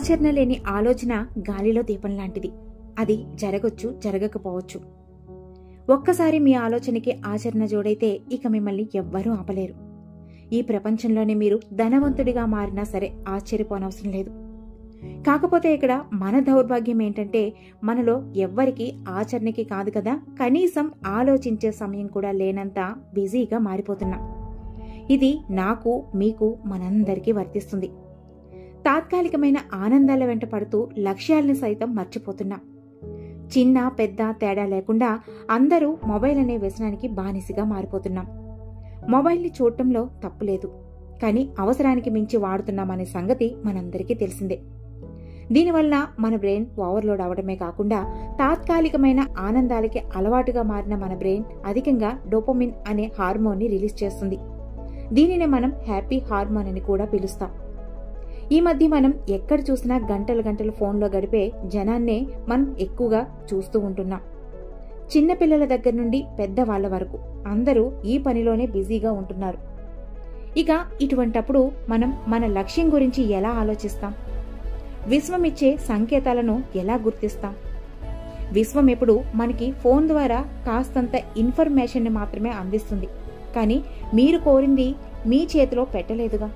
ఆచరణ లేని ఆలోచన గాలిలో దీపం లాంటిది అది జరగొచ్చు జరగకపోవచ్చు ఒక్కసారి మీ ఆలోచనకి ఆచరణ జోడైతే ఇక మిమ్మల్ని ఎవ్వరూ ఆపలేరు ఈ ప్రపంచంలోనే మీరు ధనవంతుడిగా మారినా సరే ఆశ్చర్యపోనవసరం లేదు కాకపోతే ఇక్కడ మన దౌర్భాగ్యం ఏంటంటే మనలో ఎవ్వరికి ఆచరణకి కాదు కదా కనీసం ఆలోచించే సమయం కూడా లేనంత బిజీగా మారిపోతున్నాం ఇది నాకు మీకు మనందరికీ వర్తిస్తుంది తాత్కాలికమైన ఆనందాల వెంట పడుతూ లక్ష్యాలను సైతం మర్చిపోతున్నాం చిన్న పెద్ద తేడా లేకుండా అందరూ మొబైల్ అనే వ్యసనానికి బానిసగా మారిపోతున్నాం మొబైల్ని చూడటంలో తప్పులేదు కానీ అవసరానికి మించి వాడుతున్నామనే సంగతి మనందరికీ తెలిసిందే దీనివల్ల మన బ్రెయిన్ ఓవర్లోడ్ అవడమే కాకుండా తాత్కాలికమైన ఆనందాలకి అలవాటుగా మారిన మన బ్రెయిన్ అధికంగా డోపమిన్ అనే హార్మోన్ని రిలీజ్ చేస్తుంది దీనిని మనం హ్యాపీ హార్మోన్ అని కూడా పిలుస్తాం ఈ మధ్య మనం ఎక్కడ చూసినా గంటలు గంటలు ఫోన్లో గడిపే జనాన్నే మనం ఎక్కువగా చూస్తూ ఉంటున్నాం చిన్నపిల్లల దగ్గర నుండి పెద్దవాళ్ల వరకు అందరూ ఈ పనిలోనే బిజీగా ఉంటున్నారు ఇక ఇటువంటప్పుడు మనం మన లక్ష్యం గురించి ఎలా ఆలోచిస్తాం విశ్వం ఇచ్చే సంకేతాలను ఎలా గుర్తిస్తాం విశ్వం ఎప్పుడు మనకి ఫోన్ ద్వారా కాస్తంత ఇన్ఫర్మేషన్ని మాత్రమే అందిస్తుంది కానీ మీరు కోరింది మీ చేతిలో పెట్టలేదుగా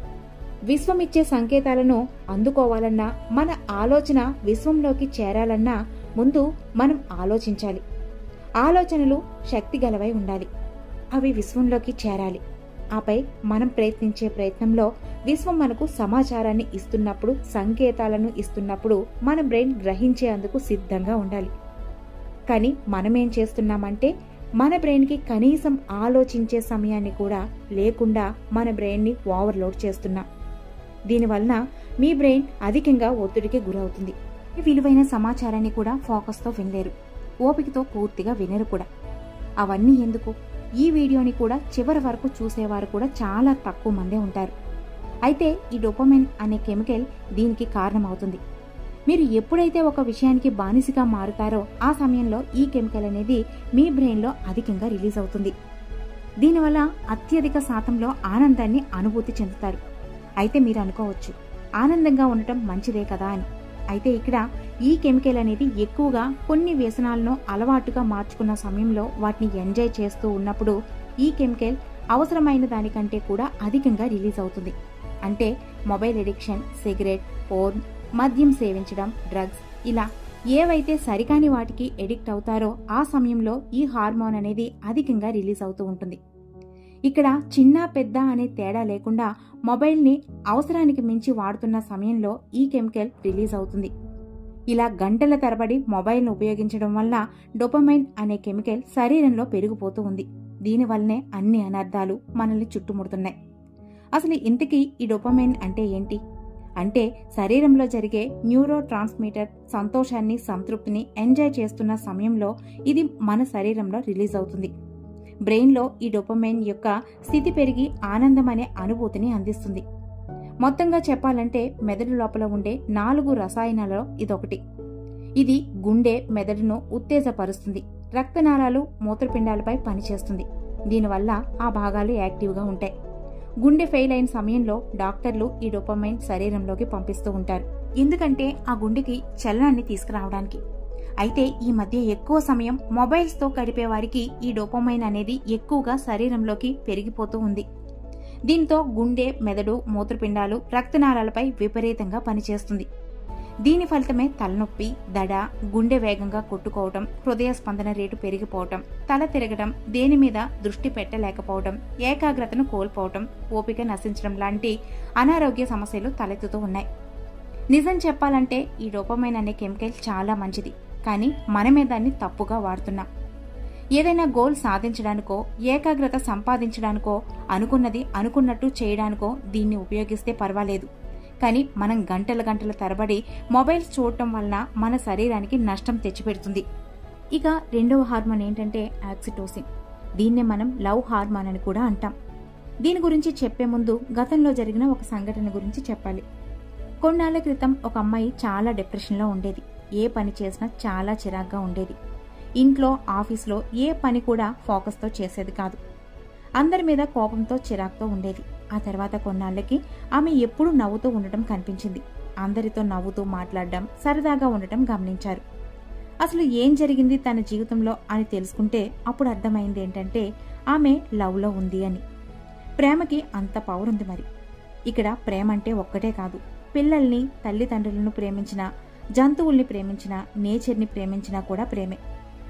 విశ్వం ఇచ్చే సంకేతాలను అందుకోవాలన్నా మన ఆలోచన విశ్వంలోకి చేరాలన్నా ముందు మనం ఆలోచించాలి ఆలోచనలు శక్తి గలవై ఉండాలి అవి విశ్వంలోకి చేరాలి ఆపై మనం ప్రయత్నించే ప్రయత్నంలో విశ్వం మనకు సమాచారాన్ని ఇస్తున్నప్పుడు సంకేతాలను ఇస్తున్నప్పుడు మన బ్రెయిన్ గ్రహించేందుకు సిద్ధంగా ఉండాలి కానీ మనమేం చేస్తున్నామంటే మన బ్రెయిన్కి కనీసం ఆలోచించే సమయాన్ని కూడా లేకుండా మన బ్రెయిన్ని ఓవర్లోడ్ చేస్తున్నాం దీనివలన మీ బ్రెయిన్ అధికంగా ఒత్తిడికి గురవుతుంది ఈ విలువైన సమాచారాన్ని కూడా ఫోకస్తో వినలేరు ఓపికతో పూర్తిగా వినరు కూడా అవన్నీ ఎందుకు ఈ వీడియోని కూడా చివరి వరకు చూసేవారు కూడా చాలా తక్కువ మందే ఉంటారు అయితే ఈ డోపమైన్ అనే కెమికల్ దీనికి కారణమవుతుంది మీరు ఎప్పుడైతే ఒక విషయానికి బానిసగా మారుతారో ఆ సమయంలో ఈ కెమికల్ అనేది మీ బ్రెయిన్లో అధికంగా రిలీజ్ అవుతుంది దీనివల్ల అత్యధిక శాతంలో ఆనందాన్ని అనుభూతి చెందుతారు అయితే మీరు అనుకోవచ్చు ఆనందంగా ఉండటం మంచిదే కదా అని అయితే ఇక్కడ ఈ కెమికల్ అనేది ఎక్కువగా కొన్ని వ్యసనాలను అలవాటుగా మార్చుకున్న సమయంలో వాటిని ఎంజాయ్ చేస్తూ ఉన్నప్పుడు ఈ కెమికల్ అవసరమైన దానికంటే కూడా అధికంగా రిలీజ్ అవుతుంది అంటే మొబైల్ ఎడిక్షన్ సిగరెట్ పోర్న్ మద్యం సేవించడం డ్రగ్స్ ఇలా ఏవైతే సరికాని వాటికి ఎడిక్ట్ అవుతారో ఆ సమయంలో ఈ హార్మోన్ అనేది అధికంగా రిలీజ్ అవుతూ ఉంటుంది ఇక్కడ చిన్న పెద్ద అనే తేడా లేకుండా మొబైల్ని అవసరానికి మించి వాడుతున్న సమయంలో ఈ కెమికల్ రిలీజ్ అవుతుంది ఇలా గంటల తరబడి మొబైల్ను ఉపయోగించడం వల్ల డొపమైన్ అనే కెమికల్ శరీరంలో పెరిగిపోతూ ఉంది దీనివల్లనే అన్ని అనర్థాలు మనల్ని చుట్టుముడుతున్నాయి అసలు ఇంతకీ ఈ డొపమైన్ అంటే ఏంటి అంటే శరీరంలో జరిగే న్యూరో ట్రాన్స్మిటర్ సంతోషాన్ని సంతృప్తిని ఎంజాయ్ చేస్తున్న సమయంలో ఇది మన శరీరంలో రిలీజ్ అవుతుంది బ్రెయిన్లో ఈ డొపమైన్ యొక్క స్థితి పెరిగి ఆనందం అనే అనుభూతిని అందిస్తుంది మొత్తంగా చెప్పాలంటే మెదడు లోపల ఉండే నాలుగు రసాయనాలలో ఇదొకటి ఇది గుండె మెదడును ఉత్తేజపరుస్తుంది రక్తనాళాలు మూత్రపిండాలపై పనిచేస్తుంది దీనివల్ల ఆ భాగాలు యాక్టివ్గా ఉంటాయి గుండె ఫెయిల్ అయిన సమయంలో డాక్టర్లు ఈ డొపమైన్ శరీరంలోకి పంపిస్తూ ఉంటారు ఎందుకంటే ఆ గుండెకి చలనాన్ని తీసుకురావడానికి అయితే ఈ మధ్య ఎక్కువ సమయం మొబైల్స్తో గడిపే వారికి ఈ డోపమైన్ అనేది ఎక్కువగా శరీరంలోకి పెరిగిపోతూ ఉంది దీంతో గుండె మెదడు మూత్రపిండాలు రక్తనాళాలపై విపరీతంగా పనిచేస్తుంది దీని ఫలితమే తలనొప్పి దడ గుండె వేగంగా కొట్టుకోవటం హృదయ స్పందన రేటు పెరిగిపోవటం తల తిరగడం దేని మీద దృష్టి పెట్టలేకపోవటం ఏకాగ్రతను కోల్పోవటం ఓపిక నశించడం లాంటి అనారోగ్య సమస్యలు తలెత్తుతూ ఉన్నాయి నిజం చెప్పాలంటే ఈ డోపమైన్ అనే కెమికల్ చాలా మంచిది కానీ మనమే దాన్ని తప్పుగా వాడుతున్నాం ఏదైనా గోల్ సాధించడానికో ఏకాగ్రత సంపాదించడానికో అనుకున్నది అనుకున్నట్టు చేయడానికో దీన్ని ఉపయోగిస్తే పర్వాలేదు కానీ మనం గంటల గంటల తరబడి మొబైల్స్ చూడటం వలన మన శరీరానికి నష్టం తెచ్చిపెడుతుంది ఇక రెండవ హార్మోన్ ఏంటంటే ఆక్సిటోసిన్ దీన్నే మనం లవ్ హార్మోన్ అని కూడా అంటాం దీని గురించి చెప్పే ముందు గతంలో జరిగిన ఒక సంఘటన గురించి చెప్పాలి కొన్నాళ్ల క్రితం ఒక అమ్మాయి చాలా డిప్రెషన్లో ఉండేది ఏ పని చేసినా చాలా చిరాగ్గా ఉండేది ఇంట్లో ఆఫీస్లో ఏ పని కూడా ఫోకస్తో చేసేది కాదు అందరి మీద కోపంతో చిరాకుతో ఉండేది ఆ తర్వాత కొన్నాళ్ళకి ఆమె ఎప్పుడూ నవ్వుతూ ఉండటం కనిపించింది అందరితో నవ్వుతూ మాట్లాడడం సరదాగా ఉండటం గమనించారు అసలు ఏం జరిగింది తన జీవితంలో అని తెలుసుకుంటే అప్పుడు అర్థమైంది ఏంటంటే ఆమె లవ్లో ఉంది అని ప్రేమకి అంత పవర్ ఉంది మరి ఇక్కడ ప్రేమ అంటే ఒక్కటే కాదు పిల్లల్ని తల్లిదండ్రులను ప్రేమించిన జంతువుల్ని ప్రేమించిన నేచర్ని ప్రేమించినా కూడా ప్రేమే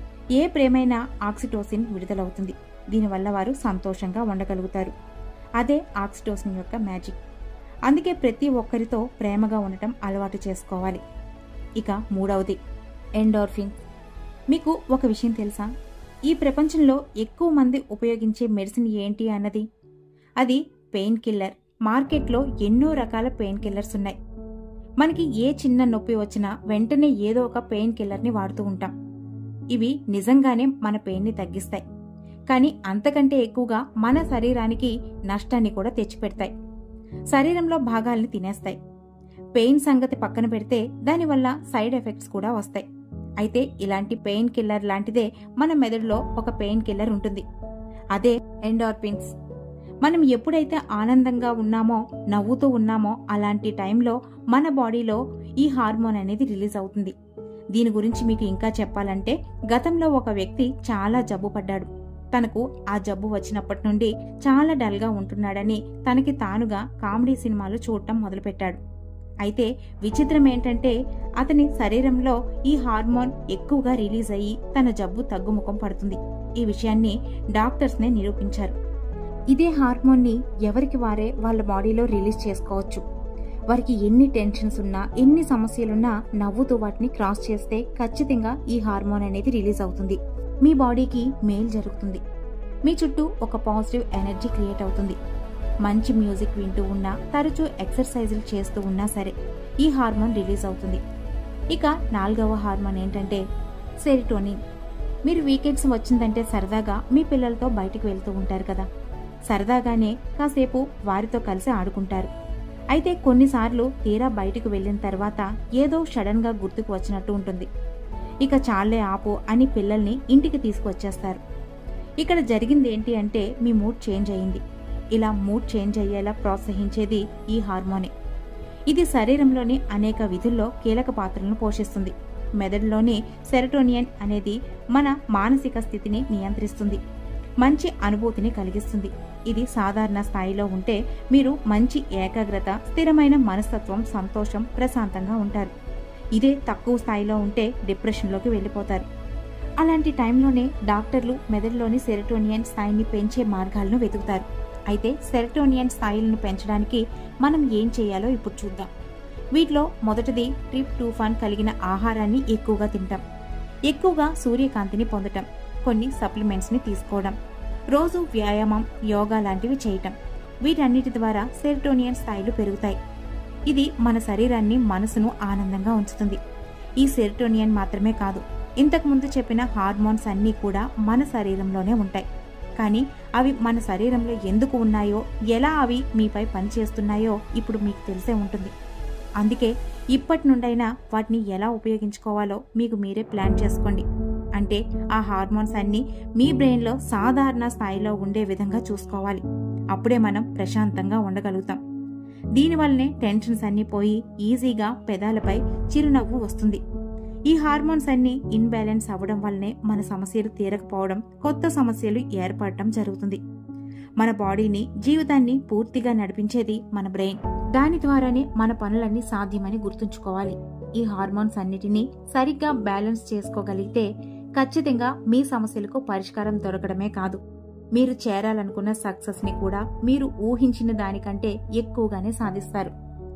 ఏ ప్రేమైనా ఆక్సిటోసిన్ విడుదలవుతుంది దీనివల్ల వారు సంతోషంగా ఉండగలుగుతారు అదే ఆక్సిటోసిన్ యొక్క మ్యాజిక్ అందుకే ప్రతి ఒక్కరితో ప్రేమగా ఉండటం అలవాటు చేసుకోవాలి ఇక మూడవది ఎండోర్ఫిన్ మీకు ఒక విషయం తెలుసా ఈ ప్రపంచంలో ఎక్కువ మంది ఉపయోగించే మెడిసిన్ ఏంటి అన్నది అది పెయిన్ కిల్లర్ మార్కెట్లో ఎన్నో రకాల పెయిన్ కిల్లర్స్ ఉన్నాయి మనకి ఏ చిన్న నొప్పి వచ్చినా వెంటనే ఏదో ఒక పెయిన్ కిల్లర్ని వాడుతూ ఉంటాం ఇవి నిజంగానే మన పెయిన్ని తగ్గిస్తాయి కానీ అంతకంటే ఎక్కువగా మన శరీరానికి నష్టాన్ని కూడా తెచ్చిపెడతాయి శరీరంలో భాగాల్ని తినేస్తాయి పెయిన్ సంగతి పక్కన పెడితే దానివల్ల సైడ్ ఎఫెక్ట్స్ కూడా వస్తాయి అయితే ఇలాంటి పెయిన్ కిల్లర్ లాంటిదే మన మెదడులో ఒక పెయిన్ కిల్లర్ ఉంటుంది అదే ఎండార్పిన్స్ మనం ఎప్పుడైతే ఆనందంగా ఉన్నామో నవ్వుతూ ఉన్నామో అలాంటి టైంలో మన బాడీలో ఈ హార్మోన్ అనేది రిలీజ్ అవుతుంది దీని గురించి మీకు ఇంకా చెప్పాలంటే గతంలో ఒక వ్యక్తి చాలా జబ్బు పడ్డాడు తనకు ఆ జబ్బు వచ్చినప్పటి నుండి చాలా డల్గా ఉంటున్నాడని తనకి తానుగా కామెడీ సినిమాలు చూడటం మొదలుపెట్టాడు అయితే విచిత్రం ఏంటంటే అతని శరీరంలో ఈ హార్మోన్ ఎక్కువగా రిలీజ్ అయ్యి తన జబ్బు తగ్గుముఖం పడుతుంది ఈ విషయాన్ని డాక్టర్స్నే నిరూపించారు ఇదే హార్మోన్ని ఎవరికి వారే వాళ్ళ బాడీలో రిలీజ్ చేసుకోవచ్చు వారికి ఎన్ని టెన్షన్స్ ఉన్నా ఎన్ని సమస్యలున్నా నవ్వుతూ వాటిని క్రాస్ చేస్తే ఖచ్చితంగా ఈ హార్మోన్ అనేది రిలీజ్ అవుతుంది మీ బాడీకి మేల్ జరుగుతుంది మీ చుట్టూ ఒక పాజిటివ్ ఎనర్జీ క్రియేట్ అవుతుంది మంచి మ్యూజిక్ వింటూ ఉన్నా తరచూ ఎక్సర్సైజులు చేస్తూ ఉన్నా సరే ఈ హార్మోన్ రిలీజ్ అవుతుంది ఇక నాలుగవ హార్మోన్ ఏంటంటే సెరిటోనిన్ మీరు వీకెండ్స్ వచ్చిందంటే సరదాగా మీ పిల్లలతో బయటికి వెళ్తూ ఉంటారు కదా సరదాగానే కాసేపు వారితో కలిసి ఆడుకుంటారు అయితే కొన్నిసార్లు తీరా బయటకు వెళ్ళిన తర్వాత ఏదో సడన్ గా గుర్తుకు వచ్చినట్టు ఉంటుంది ఇక చాలే ఆపు అని పిల్లల్ని ఇంటికి తీసుకువచ్చేస్తారు ఇక్కడ జరిగింది ఏంటి అంటే మీ మూడ్ చేంజ్ అయింది ఇలా మూడ్ చేంజ్ అయ్యేలా ప్రోత్సహించేది ఈ హార్మోనే ఇది శరీరంలోని అనేక విధుల్లో కీలక పాత్రలను పోషిస్తుంది మెదడులోని సెరటోనియన్ అనేది మన మానసిక స్థితిని నియంత్రిస్తుంది మంచి అనుభూతిని కలిగిస్తుంది ఇది సాధారణ స్థాయిలో ఉంటే మీరు మంచి ఏకాగ్రత స్థిరమైన మనస్తత్వం సంతోషం ప్రశాంతంగా ఉంటారు ఇదే తక్కువ స్థాయిలో ఉంటే డిప్రెషన్లోకి వెళ్ళిపోతారు అలాంటి టైంలోనే డాక్టర్లు మెదడులోని సెరటోనియన్ స్థాయిని పెంచే మార్గాలను వెతుకుతారు అయితే సెరటోనియన్ స్థాయిలను పెంచడానికి మనం ఏం చేయాలో ఇప్పుడు చూద్దాం వీటిలో మొదటిది ట్రిప్ టూఫాన్ కలిగిన ఆహారాన్ని ఎక్కువగా తింటాం ఎక్కువగా సూర్యకాంతిని పొందటం కొన్ని సప్లిమెంట్స్ని తీసుకోవడం రోజు వ్యాయామం యోగా లాంటివి చేయటం వీటన్నిటి ద్వారా సెరటోనియన్ స్థాయిలు పెరుగుతాయి ఇది మన శరీరాన్ని మనసును ఆనందంగా ఉంచుతుంది ఈ సెరటోనియన్ మాత్రమే కాదు ఇంతకుముందు చెప్పిన హార్మోన్స్ అన్నీ కూడా మన శరీరంలోనే ఉంటాయి కానీ అవి మన శరీరంలో ఎందుకు ఉన్నాయో ఎలా అవి మీపై పనిచేస్తున్నాయో ఇప్పుడు మీకు తెలిసే ఉంటుంది అందుకే ఇప్పటి నుండైనా వాటిని ఎలా ఉపయోగించుకోవాలో మీకు మీరే ప్లాన్ చేసుకోండి అంటే ఆ హార్మోన్స్ అన్నీ మీ బ్రెయిన్లో సాధారణ స్థాయిలో ఉండే విధంగా చూసుకోవాలి అప్పుడే మనం ప్రశాంతంగా ఉండగలుగుతాం దీనివల్లనే టెన్షన్స్ అన్నీ పోయి ఈజీగా పెదాలపై చిరునవ్వు వస్తుంది ఈ హార్మోన్స్ అన్ని ఇన్బ్యాలెన్స్ అవ్వడం వల్లనే మన సమస్యలు తీరకపోవడం కొత్త సమస్యలు ఏర్పడటం జరుగుతుంది మన బాడీని జీవితాన్ని పూర్తిగా నడిపించేది మన బ్రెయిన్ దాని ద్వారానే మన పనులన్నీ సాధ్యమని గుర్తుంచుకోవాలి ఈ హార్మోన్స్ అన్నిటినీ సరిగ్గా బ్యాలెన్స్ చేసుకోగలిగితే ఖచ్చితంగా మీ సమస్యలకు పరిష్కారం దొరకడమే కాదు మీరు చేరాలనుకున్న సక్సెస్ ని కూడా మీరు ఊహించిన దానికంటే ఎక్కువగానే సాధిస్తారు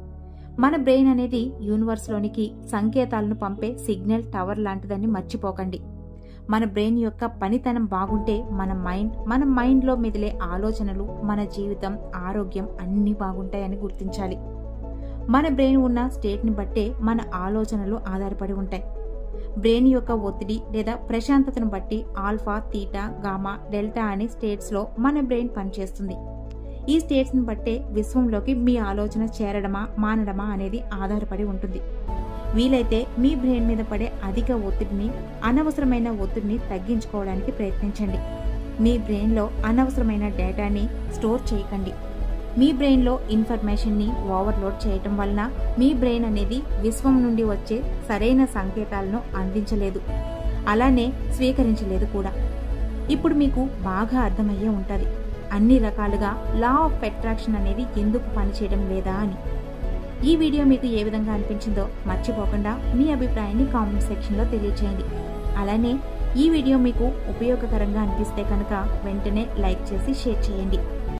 మన బ్రెయిన్ అనేది యూనివర్స్లోనికి సంకేతాలను పంపే సిగ్నల్ టవర్ లాంటిదని మర్చిపోకండి మన బ్రెయిన్ యొక్క పనితనం బాగుంటే మన మైండ్ మన మైండ్లో మెదిలే ఆలోచనలు మన జీవితం ఆరోగ్యం అన్నీ బాగుంటాయని గుర్తించాలి మన బ్రెయిన్ ఉన్న స్టేట్ని బట్టే మన ఆలోచనలు ఆధారపడి ఉంటాయి బ్రెయిన్ యొక్క ఒత్తిడి లేదా ప్రశాంతతను బట్టి ఆల్ఫా తీటా గామా డెల్టా అనే స్టేట్స్లో మన బ్రెయిన్ పనిచేస్తుంది ఈ స్టేట్స్ని బట్టే విశ్వంలోకి మీ ఆలోచన చేరడమా మానడమా అనేది ఆధారపడి ఉంటుంది వీలైతే మీ బ్రెయిన్ మీద పడే అధిక ఒత్తిడిని అనవసరమైన ఒత్తిడిని తగ్గించుకోవడానికి ప్రయత్నించండి మీ బ్రెయిన్లో అనవసరమైన డేటాని స్టోర్ చేయకండి మీ బ్రెయిన్లో ఇన్ఫర్మేషన్ని ఓవర్లోడ్ చేయటం వలన మీ బ్రెయిన్ అనేది విశ్వం నుండి వచ్చే సరైన సంకేతాలను అందించలేదు అలానే స్వీకరించలేదు కూడా ఇప్పుడు మీకు బాగా అర్థమయ్యే ఉంటుంది అన్ని రకాలుగా లా ఆఫ్ అట్రాక్షన్ అనేది ఎందుకు పనిచేయడం లేదా అని ఈ వీడియో మీకు ఏ విధంగా అనిపించిందో మర్చిపోకుండా మీ అభిప్రాయాన్ని కామెంట్ సెక్షన్లో తెలియచేయండి అలానే ఈ వీడియో మీకు ఉపయోగకరంగా అనిపిస్తే కనుక వెంటనే లైక్ చేసి షేర్ చేయండి